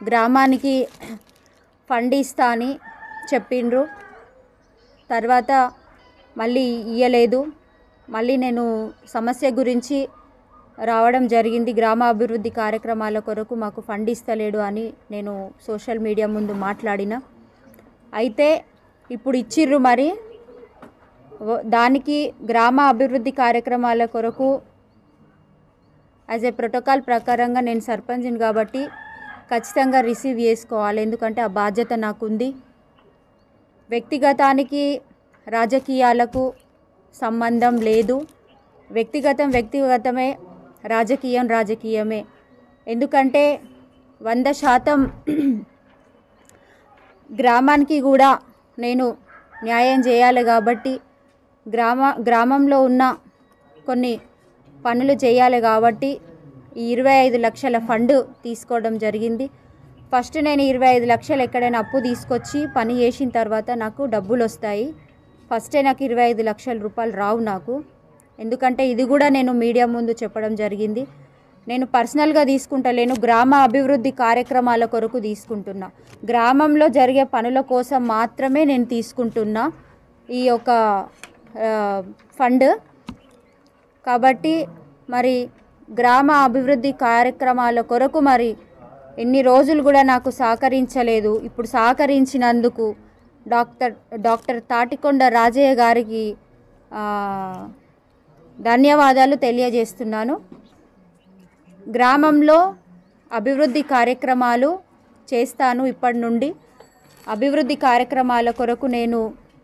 గ్రామానికి ఫండ్ ఇస్తా అని చెప్పిండ్రు తర్వాత మళ్ళీ ఇయ్యలేదు మళ్ళీ నేను సమస్య గురించి రావడం జరిగింది గ్రామాభివృద్ధి కార్యక్రమాల కొరకు మాకు ఫండ్ ఇస్తలేడు అని నేను సోషల్ మీడియా ముందు మాట్లాడిన అయితే ఇప్పుడు ఇచ్చిర్రు మరి వ- దానికి గ్రామ అభివృద్ధి కార్యక్రమాల కొరకు యాజ్ ఏ ప్రోటోకాల్ ప్రకారంగా నేను సర్పంచ్ని కాబట్టి ఖచ్చితంగా రిసీవ్ చేసుకోవాలి ఎందుకంటే ఆ బాధ్యత నాకుంది వ్యక్తిగతానికి రాజకీయాలకు సంబంధం లేదు వ్యక్తిగతం వ్యక్తిగతమే రాజకీయం రాజకీయమే ఎందుకంటే వంద శాతం గ్రామానికి కూడా నేను న్యాయం చేయాలి కాబట్టి గ్రామ గ్రామంలో ఉన్న కొన్ని పనులు చేయాలి కాబట్టి ఈ ఇరవై ఐదు లక్షల ఫండ్ తీసుకోవడం జరిగింది ఫస్ట్ నేను ఇరవై ఐదు లక్షలు ఎక్కడైనా అప్పు తీసుకొచ్చి పని చేసిన తర్వాత నాకు డబ్బులు వస్తాయి ఫస్టే నాకు ఇరవై ఐదు లక్షల రూపాయలు రావు నాకు ఎందుకంటే ఇది కూడా నేను మీడియా ముందు చెప్పడం జరిగింది నేను పర్సనల్గా తీసుకుంటలేను గ్రామ అభివృద్ధి కార్యక్రమాల కొరకు తీసుకుంటున్నా గ్రామంలో జరిగే పనుల కోసం మాత్రమే నేను తీసుకుంటున్నా ఈ యొక్క ఆ, ఫండ్ కాబట్టి మరి గ్రామ అభివృద్ధి కార్యక్రమాల కొరకు మరి ఎన్ని రోజులు కూడా నాకు సహకరించలేదు ఇప్పుడు సహకరించినందుకు డాక్టర్ డాక్టర్ తాటికొండ రాజయ్య గారికి ఆ, ధన్యవాదాలు తెలియజేస్తున్నాను గ్రామంలో అభివృద్ధి కార్యక్రమాలు చేస్తాను ఇప్పటి నుండి అభివృద్ధి కార్యక్రమాల కొరకు నేను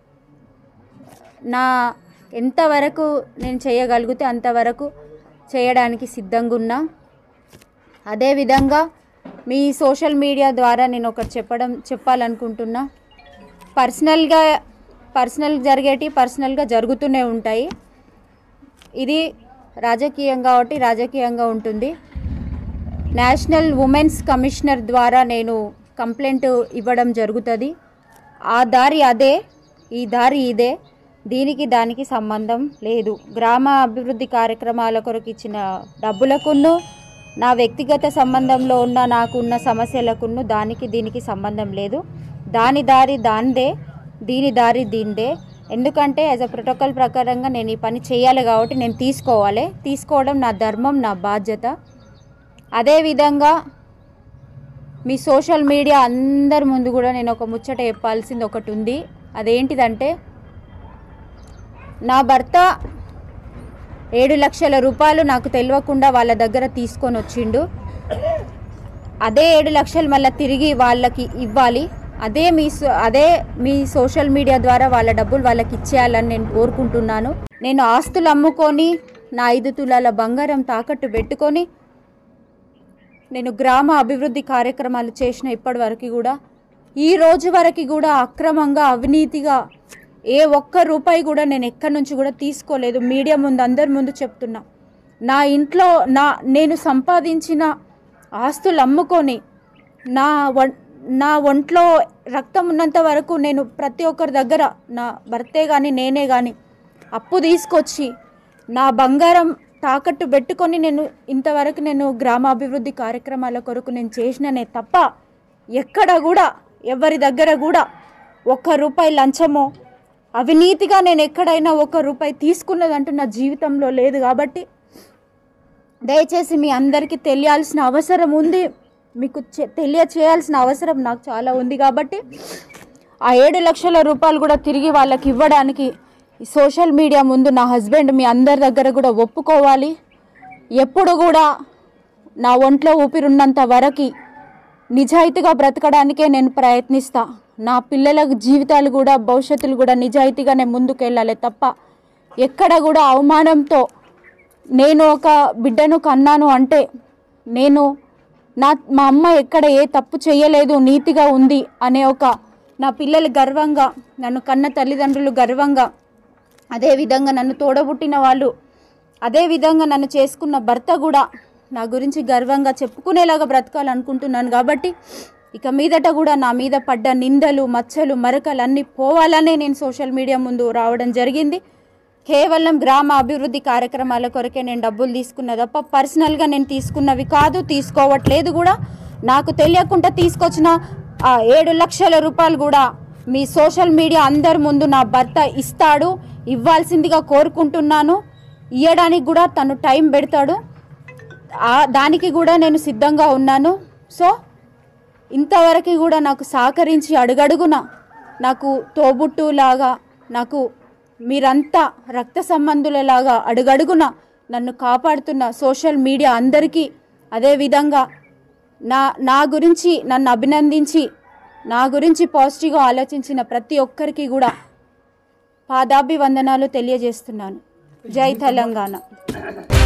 నా ఎంతవరకు నేను చేయగలిగితే అంతవరకు చేయడానికి సిద్ధంగా ఉన్నా అదేవిధంగా మీ సోషల్ మీడియా ద్వారా నేను ఒకటి చెప్పడం చెప్పాలనుకుంటున్నా పర్సనల్గా పర్సనల్ జరిగేటి పర్సనల్గా జరుగుతూనే ఉంటాయి ఇది రాజకీయం కాబట్టి రాజకీయంగా ఉంటుంది నేషనల్ ఉమెన్స్ కమిషనర్ ద్వారా నేను కంప్లైంట్ ఇవ్వడం జరుగుతుంది ఆ దారి అదే ఈ దారి ఇదే దీనికి దానికి సంబంధం లేదు గ్రామ అభివృద్ధి కార్యక్రమాల కొరకు ఇచ్చిన డబ్బులకును నా వ్యక్తిగత సంబంధంలో ఉన్న నాకు ఉన్న సమస్యలకును దానికి దీనికి సంబంధం లేదు దాని దారి దానిదే దీని దారి దీనిదే ఎందుకంటే యాజ్ అ ప్రోటోకాల్ ప్రకారంగా నేను ఈ పని చేయాలి కాబట్టి నేను తీసుకోవాలి తీసుకోవడం నా ధర్మం నా బాధ్యత అదేవిధంగా మీ సోషల్ మీడియా అందరి ముందు కూడా నేను ఒక ముచ్చట చెప్పాల్సింది ఒకటి ఉంది అదేంటిదంటే నా భర్త ఏడు లక్షల రూపాయలు నాకు తెలియకుండా వాళ్ళ దగ్గర తీసుకొని వచ్చిండు అదే ఏడు లక్షలు మళ్ళీ తిరిగి వాళ్ళకి ఇవ్వాలి అదే మీ సో- అదే మీ సోషల్ మీడియా ద్వారా వాళ్ళ డబ్బులు వాళ్ళకి ఇచ్చేయాలని నేను కోరుకుంటున్నాను నేను ఆస్తులు అమ్ముకొని నా ఐదు తులాల బంగారం తాకట్టు పెట్టుకొని నేను గ్రామ అభివృద్ధి కార్యక్రమాలు చేసిన ఇప్పటి వరకు కూడా ఈ రోజు వరకు కూడా అక్రమంగా అవినీతిగా ఏ ఒక్క రూపాయి కూడా నేను ఎక్కడి నుంచి కూడా తీసుకోలేదు మీడియా ముందు అందరి ముందు చెప్తున్నా నా ఇంట్లో నా నేను సంపాదించిన ఆస్తులు అమ్ముకొని నా వం నా ఒంట్లో రక్తం ఉన్నంత వరకు నేను ప్రతి ఒక్కరి దగ్గర నా భర్తే కానీ నేనే కానీ అప్పు తీసుకొచ్చి నా బంగారం తాకట్టు పెట్టుకొని నేను ఇంతవరకు నేను గ్రామాభివృద్ధి కార్యక్రమాల కొరకు నేను చేసిననే తప్ప ఎక్కడ కూడా ఎవరి దగ్గర కూడా ఒక్క రూపాయి లంచమో అవినీతిగా నేను ఎక్కడైనా ఒక్క రూపాయి తీసుకున్నదంటూ నా జీవితంలో లేదు కాబట్టి దయచేసి మీ అందరికీ తెలియాల్సిన అవసరం ఉంది మీకు చె- తెలియచేయాల్సిన అవసరం నాకు చాలా ఉంది కాబట్టి ఆ ఏడు లక్షల రూపాయలు కూడా తిరిగి వాళ్ళకి ఇవ్వడానికి ఈ సోషల్ మీడియా ముందు నా హస్బెండ్ మీ అందరి దగ్గర కూడా ఒప్పుకోవాలి ఎప్పుడు కూడా నా ఒంట్లో ఊపిరున్నంత వరకు నిజాయితీగా బ్రతకడానికే నేను ప్రయత్నిస్తా నా పిల్లల జీవితాలు కూడా భవిష్యత్తులు కూడా నిజాయితీగానే ముందుకెళ్ళాలి తప్ప ఎక్కడ కూడా అవమానంతో నేను ఒక బిడ్డను కన్నాను అంటే నేను నా మా అమ్మ ఎక్కడ ఏ తప్పు చేయలేదు నీతిగా ఉంది అనే ఒక నా పిల్లలు గర్వంగా నన్ను కన్న తల్లిదండ్రులు గర్వంగా అదేవిధంగా నన్ను తోడబుట్టిన వాళ్ళు అదేవిధంగా నన్ను చేసుకున్న భర్త కూడా నా గురించి గర్వంగా చెప్పుకునేలాగా బ్రతకాలనుకుంటున్నాను కాబట్టి ఇక మీదట కూడా నా మీద పడ్డ నిందలు మచ్చలు మరకలు అన్నీ పోవాలనే నేను సోషల్ మీడియా ముందు రావడం జరిగింది కేవలం గ్రామ అభివృద్ధి కార్యక్రమాల కొరకే నేను డబ్బులు తీసుకున్న తప్ప పర్సనల్గా నేను తీసుకున్నవి కాదు తీసుకోవట్లేదు కూడా నాకు తెలియకుండా తీసుకొచ్చిన ఆ ఏడు లక్షల రూపాయలు కూడా మీ సోషల్ మీడియా అందరి ముందు నా భర్త ఇస్తాడు ఇవ్వాల్సిందిగా కోరుకుంటున్నాను ఇవ్వడానికి కూడా తను టైం పెడతాడు ఆ- దానికి కూడా నేను సిద్ధంగా ఉన్నాను సో ఇంతవరకు కూడా నాకు సహకరించి అడుగడుగున నాకు తోబుట్టులాగా నాకు మీరంతా రక్త సంబంధులలాగా అడుగడుగున నన్ను కాపాడుతున్న సోషల్ మీడియా అందరికీ అదేవిధంగా నా నా గురించి నన్ను అభినందించి నా గురించి పాజిటివ్గా ఆలోచించిన ప్రతి ఒక్కరికి కూడా పాదాభివందనాలు తెలియజేస్తున్నాను జై తెలంగాణ